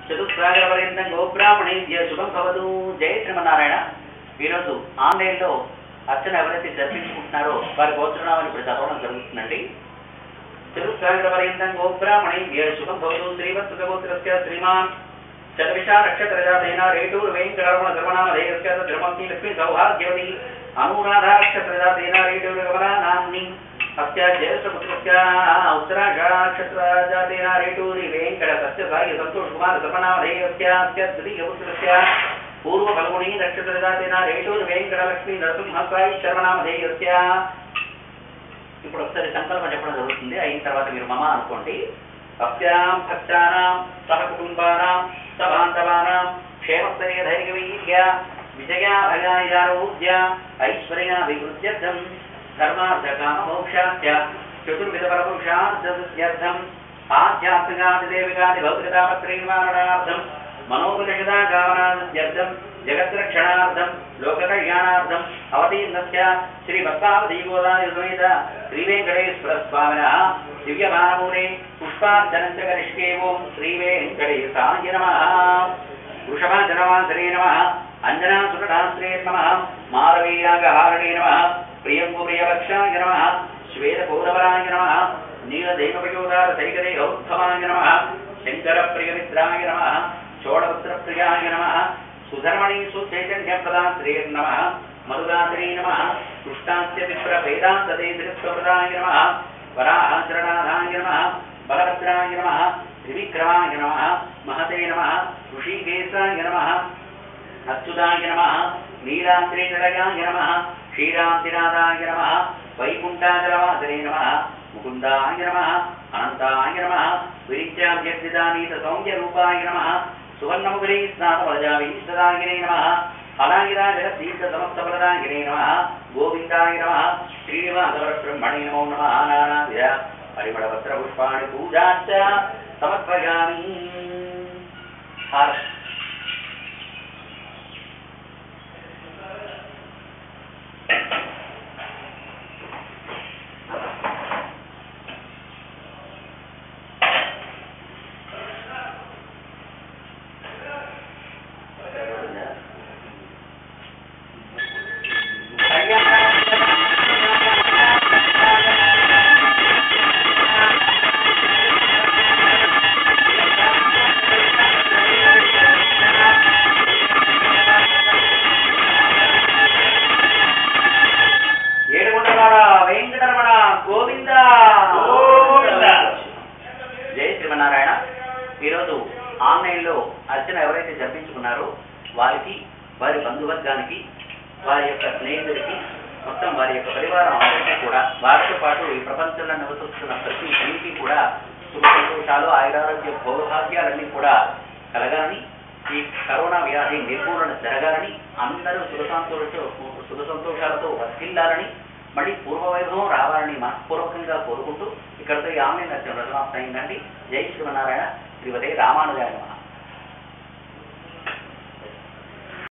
చతుస్సాగరపర్యంతం గోబ్రాహ్మణేభ్య శుభం భవతు జయ శ్రీమన్నారాయణ ఈరోజు ఆన్లైన్లో అర్చన ఎవరైతే జరిపించుకుంటున్నారో వారి గోత్రనామాన్ని ఇప్పుడు చదవడం జరుగుతుందండి చతుస్సాగరపర్యంతం గోబ్రాహ్మణేభ్య శుభం భవతు శ్రీవత్సగోత్రస్య శ్రీమాన్ చతవిషా నక్షత్రజాతేన రేటూర్ వెంకటరమణ ధర్మనామధేయస్య ధర్మవతి లక్ష్మీ సౌభాగ్యవతి అనురాధా నక్షత్రజాతేన రేటూర్ కమలా నామ్ని అస్య జ్యేష్ఠపుత్రస్య ఉత్తరాషాక్షత్రజాతేన రేటూరి వెంకట సత్య సాయి సంతోష్ కుమార్ ధర్మనామధేయస్య అస్య ద్వితీయపుత్రస్య పూర్వ ఫల్గుణి నక్షత్రజాతేన రేటూరి వెంకట లక్ష్మీ నరసింహ సాయి శర్మనామధేయస్య ఇప్పుడు ఒకసారి సంకల్పం చెప్పడం జరుగుతుంది అయిన తర్వాత మీరు మమ అనుకోండి భక్త్యాం భక్తానాం సహ కుటుంబానాం సబాంధవానాం క్షేమస్తరే ధైర్యవీర్య విజయాభయాయారోగ్య ఐశ్వర్యాభివృద్ధ్యర్థం ధర్మార్థకామమోక్షాస్య చతుర్విధపరపురుషార్థం ఆధ్యాత్మికాదిదేవికాది భౌతికతాపత్రీనివారణార్థం మనోపనిషదాగామనార్థం జగద్రక్షణార్థం లోకకళ్యాణార్థం అవతీర్ణస్య శ్రీ భక్తావధీగోదాయ సమేత శ్రీవేంకటేశ్వర స్వామిన దివ్యమానమూనే పుష్పార్చనం చ కరిష్కే ఓం శ్రీవేంకటేశాయ నమ వృషభాజనవాసరే నమ అంజనాసుకటాశ్రే నమ మారవీయాగహారణే నమ ప్రియంగు ప్రియవక్షాయ నమ శ్వేతపూరవరాయ నమ నీలదైవపయోదార సైకదేహోత్తమాయ నమ శంకర ప్రియమిత్రాయ నమ చోడపుత్రప్రియాయ నమ సుధర్మణి సుచైతన్యప్రదాశ్రే నమ మధుదాశ్రీ నమ కృష్ణాస్య విప్ర వేదాంతదేశృత్వప్రదాయ నమ వరాహచరణాధాయ నమ బలభద్రాయ నమ త్రివిక్రమాయ నమ మహతే నమ ఋషికేశాయ నమ అచ్యుతాయ నమ నీలాద్రినిలయాయ నమ క్షీరాంతినాథాయ నమ వైకుంఠాచలవాసనే నమ ముకుందాయ నమ అనంతాయ నమ విరిత్యాభ్యర్థితానీత సౌమ్యరూపాయ నమ సువర్ణముఖరీ స్నాతవరజావీశ్వరాయనే నమ ఫలాగిరాజగతీర్థ సమస్తఫలదాయనే నమ గోవిందాయ నమ శ్రీనివాసవరబ్రహ్మణే నమో నమ నానావిధ పరిమళపత్ర పుష్పాణి పూజాచ్చ సమర్పయామి హారతి ఏడుగుండవాడ వెంకటరమణ గోవింద గోవింద. జై శ్రీమన్నారాయణ ఈరోజు ఆన్లైన్లో అర్చన ఎవరైతే జరిపించుకున్నారో వారికి వారి బంధువర్గానికి వారి యొక్క స్నేహితుడికి మొత్తం వారి యొక్క పరివారం అందరికీ కూడా వారితో పాటు ఈ ప్రపంచంలో నివసిస్తున్న ప్రతి జీవికి కూడా సుఖ సంతోషాలు ఆయురారోగ్య భోగభాగ్యాలన్నీ కూడా కలగాలని ఈ కరోనా వ్యాధి నిర్మూలన జరగాలని అందరూ సుఖ సంతోష సుఖ సంతోషాలతో వర్తిల్లాలని మళ్ళీ పూర్వవైభవం రావాలని మనఃపూర్వకంగా కోరుకుంటూ ఇక్కడితో ఈ ఆన్లైన్ అర్చన రచనాప్తం అయిందండి జై శ్రీమన్నారాయణ శ్రీవదే రామానుజాయ నమః